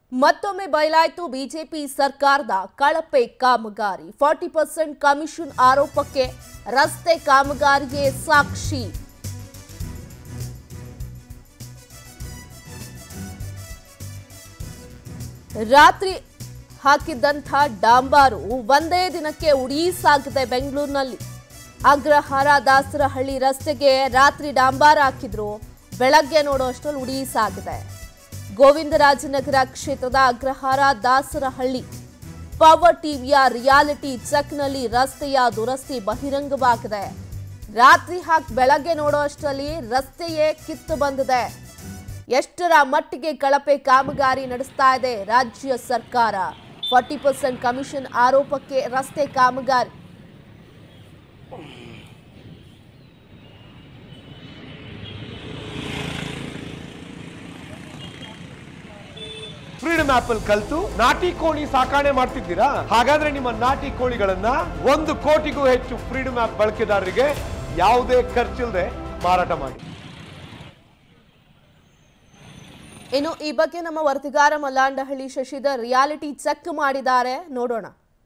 ಮತ್ತೊಮ್ಮೆ ಬಯಲಾಯಿತು ಬಿಜೆಪಿ ಸರ್ಕಾರದ ಕಳಪೆ ಕಾಮಗಾರಿ ಫಾರ್ಟಿ ಪರ್ಸೆಂಟ್ ಕಮಿಷನ್ ಆರೋಪಕ್ಕೆ ರಸ್ತೆ ಕಾಮಗಾರಿಗೆ ಸಾಕ್ಷಿ ರಾತ್ರಿ ಹಾಕಿದ್ದಂಥ ಡಾಂಬಾರು ಒಂದೇ ದಿನಕ್ಕೆ ಉಡೀಸಾಗಿದೆ ಬೆಂಗಳೂರಿನಲ್ಲಿ ಅಗ್ರಹಾರ ದಾಸರಹಳ್ಳಿ ರಸ್ತೆಗೆ ರಾತ್ರಿ ಡಾಂಬಾರ್ ಹಾಕಿದ್ರು ಬೆಳಗ್ಗೆ ನೋಡೋ ಅಷ್ಟರಲ್ಲಿ ಉಡೀಸಾಗಿದೆ ಗೋವಿಂದರಾಜನಗರ ಕ್ಷೇತ್ರದ ಅಗ್ರಹಾರ ದಾಸರಹಳ್ಳಿ ಪವರ್ ಟಿವಿಯ ರಿಯಾಲಿಟಿ ಚೆಕ್ನಲ್ಲಿ ರಸ್ತೆಯ ದುರಸ್ತಿ ಬಹಿರಂಗವಾಗಿದೆ ರಾತ್ರಿ ಹಾಕಿ ಬೆಳಗ್ಗೆ ನೋಡೋ ಅಷ್ಟರಲ್ಲಿ ರಸ್ತೆಯೇ ಕಿತ್ತು ಬಂದಿದೆ ಎಷ್ಟರ ಮಟ್ಟಿಗೆ ಕಳಪೆ ಕಾಮಗಾರಿ ನಡೆಸ್ತಾ ಇದೆ ರಾಜ್ಯ ಸರ್ಕಾರ ಫಾರ್ಟಿ ಪರ್ಸೆಂಟ್ ಕಮಿಷನ್ ಆರೋಪಕ್ಕೆ ರಸ್ತೆ ಕಾಮಗಾರಿ ಫ್ರೀಡಮ್ ಆಪ್ ಅಲ್ಲಿ ಕಲ್ತು ನಾಟಿ ಕೋಳಿ ಸಾಕಾಣೆ ಮಾಡ್ತಿದ್ದೀರಾ ಹಾಗಾದ್ರೆ ನಿಮ್ಮ ನಾಟಿ ಕೋಳಿಗಳನ್ನ ಒಂದು ಕೋಟಿಗೂ ಹೆಚ್ಚು ಫ್ರೀಡಮ್ ಆಪ್ ಬಳಕೆದಾರರಿಗೆ ಯಾವುದೇ ಖರ್ಚಿಲ್ಲದೆ ಮಾರಾಟ ಮಾಡಿ ಇನ್ನು ಈ ಬಗ್ಗೆ ನಮ್ಮ ವರದಿಗಾರ ಮಲ್ಲಾಂಡಹಳ್ಳಿ ಶಶಿಧರ್ ರಿಯಾಲಿಟಿ ಚೆಕ್ ಮಾಡಿದ್ದಾರೆ ನೋಡೋಣ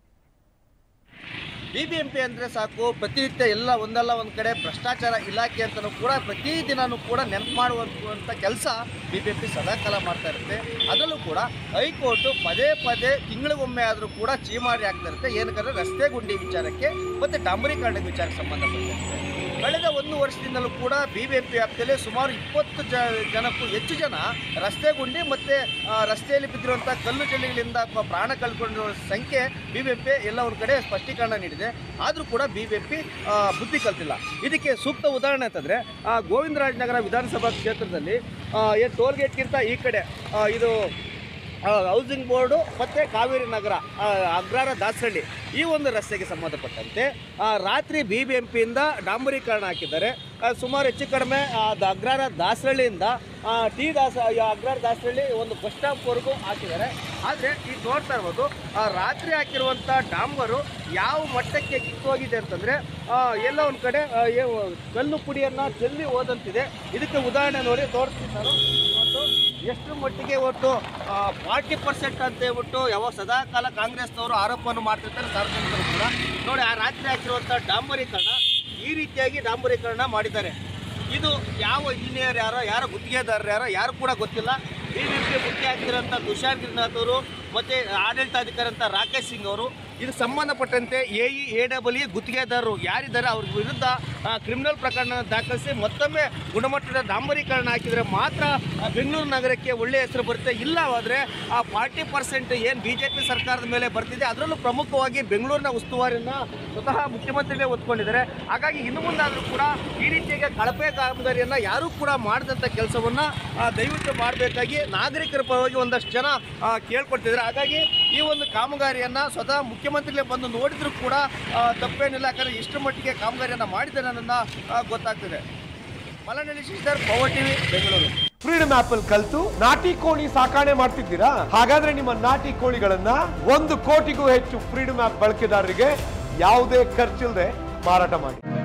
ಬಿ ಬಿ ಎಂ ಪಿ ಅಂದರೆ ಸಾಕು ಪ್ರತಿನಿತ್ಯ ಎಲ್ಲ ಒಂದಲ್ಲ ಒಂದು ಕಡೆ ಭ್ರಷ್ಟಾಚಾರ ಇಲಾಖೆ ಅಂತಲೂ ಕೂಡ ಪ್ರತಿದಿನನೂ ಕೂಡ ನೆನಪು ಮಾಡುವಂಥ ಕೆಲಸ ಬಿ ಬಿ ಎಂ ಪಿ ಸದಾಕಾಲ ಮಾಡ್ತಾ ಇರುತ್ತೆ ಅದರಲ್ಲೂ ಕೂಡ ಹೈಕೋರ್ಟು ಪದೇ ಪದೇ ತಿಂಗಳಿಗೊಮ್ಮೆ ಆದರೂ ಕೂಡ ಚೀಮಾರಿ ಆಗ್ತಾ ಇರುತ್ತೆ ಏನಕ್ಕಂದ್ರೆ ರಸ್ತೆ ಗುಂಡಿ ವಿಚಾರಕ್ಕೆ ಮತ್ತು ಡಾಂಬರೀಕರಣದ ವಿಚಾರಕ್ಕೆ ಸಂಬಂಧಪಟ್ಟಿರುತ್ತೆ ಕಳೆದ ಒಂದು ವರ್ಷದಿಂದಲೂ ಕೂಡ ಬಿ ಬಿ ಎಂ ಪಿ ವ್ಯಾಪ್ತಿಯಲ್ಲಿ ಸುಮಾರು ಇಪ್ಪತ್ತು ಜ ಜನಕ್ಕೂ ಹೆಚ್ಚು ಜನ ರಸ್ತೆ ಗುಂಡಿ ಮತ್ತು ರಸ್ತೆಯಲ್ಲಿ ಬಿದ್ದಿರುವಂಥ ಕಲ್ಲು ಜಲ್ಲಿಗಳಿಂದ ಪ- ಪ್ರಾಣ ಕಳ್ಕೊಂಡಿರೋ ಸಂಖ್ಯೆ ಬಿ ಬಿ ಎಂ ಪಿ ಎಲ್ಲ ಒಂದು ಕಡೆ ಸ್ಪಷ್ಟೀಕರಣ ನೀಡಿದೆ ಆದರೂ ಕೂಡ ಬಿ ಬಿ ಎಂ ಪಿ ಬುದ್ಧಿ ಕಲ್ತಿಲ್ಲ ಇದಕ್ಕೆ ಸೂಕ್ತ ಉದಾಹರಣೆ ಅಂತಂದರೆ ಗೋವಿಂದರಾಜನಗರ ವಿಧಾನಸಭಾ ಕ್ಷೇತ್ರದಲ್ಲಿ ಏನು ಟೋಲ್ಗೇಟ್ಗಿಂತ ಈ ಕಡೆ ಆ, ಇದು ಆ, ಹೌಸಿಂಗ್ ಬೋರ್ಡು ಮತ್ತು ಕಾವೇರಿ ನಗರ ಆ, ಅಗ್ರಹಾರ ದಾಸರಳ್ಳಿ ಈ ಒಂದು ರಸ್ತೆಗೆ ಸಂಬಂಧಪಟ್ಟಂತೆ ಆ, ರಾತ್ರಿ ಬಿ ಬಿ ಎಂ ಪಿಯಿಂದ ಡಾಂಬರೀಕರಣ ಹಾಕಿದ್ದಾರೆ ಆ, ಸುಮಾರು ಹೆಚ್ಚು ಕಡಿಮೆ ಆ, ದ- ಅಗ್ರಹಾರ ದಾಸರಳ್ಳಿಯಿಂದ ಆ, ಟಿ ದಾಸ ಈ ಅಗ್ರಹಾರ ದಾಸರಳ್ಳಿ ಒಂದು ಬಸ್ ಸ್ಟಾಪ್ವರೆಗೂ ಹಾಕಿದ್ದಾರೆ ಆದರೆ ಈಗ ನೋಡ್ತಾ ಇರ್ಬೋದು ಆ, ರಾತ್ರಿ ಹಾಕಿರುವಂಥ ಡಾಂಬರು ಯಾವ ಮಟ್ಟಕ್ಕೆ ಕಿತ್ತೋಗಿದೆ ಅಂತಂದರೆ ಎಲ್ಲ ಒಂದು ಕಡೆ ಆ, ಏನು ಕಲ್ಲು ಪುಡಿಯನ್ನು ಚೆಲ್ಲಿ ಹೋದಂತಿದೆ ಇದಕ್ಕೆ ಉದಾಹರಣೆ ನೋಡಿ ತೋರಿಸ್ತೀನಿ ನಾನು ಒಂದು ಎಷ್ಟು ಮಟ್ಟಿಗೆ ಒಟ್ಟು ಫಾರ್ಟಿ ಪರ್ಸೆಂಟ್ ಅಂತ ಹೇಳ್ಬಿಟ್ಟು ಯಾವ ಸದಾಕಾಲ ಕಾಂಗ್ರೆಸ್ನವರು ಆರೋಪವನ್ನು ಮಾಡ್ತಿರ್ತಾರೆ ಸಾರ್ವಜನಿಕರು ಕೂಡ ನೋಡಿ ಆ ರಾತ್ರಿ ಹಾಕಿರುವಂಥ ಡಾಂಬರೀಕರಣ ಈ ರೀತಿಯಾಗಿ ಡಾಂಬರೀಕರಣ ಮಾಡಿದ್ದಾರೆ ಇದು ಯಾವ ಇಂಜಿನಿಯರ್ ಯಾರೋ ಯಾರೋ ಗುತ್ತಿಗೆದಾರರು ಯಾರೋ ಯಾರು ಕೂಡ ಗೊತ್ತಿಲ್ಲ ಬಿ ಬಿ ಪಿ ಮುಖ್ಯ ಆಗ್ತಿರೋಂಥ ತುಷಾರ್ ಗಿರಿನಾಥ್ ಅವರು ಮತ್ತು ಆಡಳಿತಾಧಿಕಾರಿ ಅಂತ ರಾಕೇಶ್ ಸಿಂಗ್ ಅವರು ಇದು ಸಂಬಂಧಪಟ್ಟಂತೆ A E A double E ಗುತ್ತಿಗೆದಾರರು ಯಾರಿದ್ದಾರೆ ಅವ್ರ ವಿರುದ್ಧ ಕ್ರಿಮಿನಲ್ ಪ್ರಕರಣ ದಾಖಲಿಸಿ ಮತ್ತೊಮ್ಮೆ ಗುಣಮಟ್ಟದ ಡಾಂಬರೀಕರಣ ಹಾಕಿದರೆ ಮಾತ್ರ ಆ, ಬೆಂಗಳೂರು ನಗರಕ್ಕೆ ಒಳ್ಳೆಯ ಹೆಸರು ಬರುತ್ತೆ ಇಲ್ಲವಾದರೆ ಆ ಫಾರ್ಟಿ ಪರ್ಸೆಂಟ್ ಏನು ಬಿ ಜೆ ಪಿ ಸರ್ಕಾರದ ಮೇಲೆ ಬರ್ತಿದೆ ಅದರಲ್ಲೂ ಪ್ರಮುಖವಾಗಿ ಬೆಂಗಳೂರಿನ ಉಸ್ತುವಾರಿನ ಸ್ವತಃ ಮುಖ್ಯಮಂತ್ರಿಗಳೇ ಒತ್ಕೊಂಡಿದ್ದಾರೆ ಹಾಗಾಗಿ ಇನ್ನು ಮುಂದಾದರೂ ಕೂಡ ಈ ರೀತಿಯಾಗಿ ಕಳಪೆ ಕಾಮಗಾರಿಯನ್ನು ಯಾರೂ ಕೂಡ ಮಾಡಿದಂಥ ಕೆಲಸವನ್ನು ದಯವಿಟ್ಟು ಮಾಡಬೇಕಾಗಿ ನಾಗರಿಕರ ಪರವಾಗಿ ಒಂದಷ್ಟು ಜನ ಆ, ಕೇಳ್ಕೊಳ್ತಿದ್ದಾರೆ ಹಾಗಾಗಿ ಈ ಒಂದು ಕಾಮಗಾರಿಯನ್ನು ಸ್ವತಃ ಮುಖ್ಯಮಂತ್ರಿಗಳೇ ಬಂದು ನೋಡಿದ್ರು ಕೂಡ ಆ, ತಪ್ಪೇನಿಲ್ಲ ಯಾಕಂದರೆ ಎಷ್ಟು ಮಟ್ಟಿಗೆ ಕಾಮಗಾರಿಯನ್ನು ಮಾಡಿದ್ದಾರೆ ಅನ್ನೋದನ್ನ ಆ, ಗೊತ್ತಾಗ್ತಿದೆ Malanahalli Shashidhar power TV Bengaluru freedom app ಅಲ್ಲಿ ಕಲ್ತು ನಾಟಿ ಕೋಳಿ ಸಾಕಾಣೆ ಮಾಡ್ತಿದ್ದೀರಾ ಹಾಗಾದ್ರೆ ನಿಮ್ಮ ನಾಟಿ ಕೋಳಿಗಳನ್ನ ಒಂದು ಕೋಟಿಗೂ ಹೆಚ್ಚು ಫ್ರೀಡಮ್ ಆಪ್ ಬಳಕೆದಾರರಿಗೆ ಯಾವುದೇ ಖರ್ಚಿಲ್ಲದೆ ಮಾರಾಟ ಮಾಡಿ